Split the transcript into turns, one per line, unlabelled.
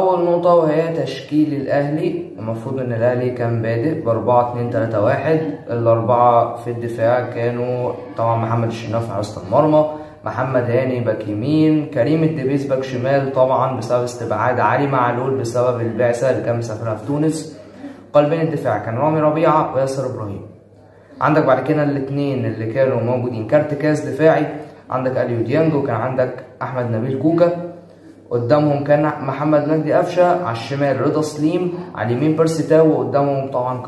أول نقطة وهي تشكيل الأهلي المفروض إن الأهلي كان بادئ بأربعة اتنين تلاتة واحد الأربعة في الدفاع كانوا طبعا محمد الشناوي حراسة المرمى محمد هاني باك يمين كريم الدبيس باك شمال طبعا بسبب استبعاد علي معلول بسبب البعثة اللي كان مسافرها في تونس قلبين الدفاع كان رامي ربيعة وياسر إبراهيم عندك بعد كده الاثنين اللي كانوا موجودين كارتكاز دفاعي عندك اليو ديانج وكان عندك احمد نبيل كوكا قدامهم كان محمد مجدي قفشه على الشمال رضا سليم على اليمين بيرسي تاو وقدامهم طبعا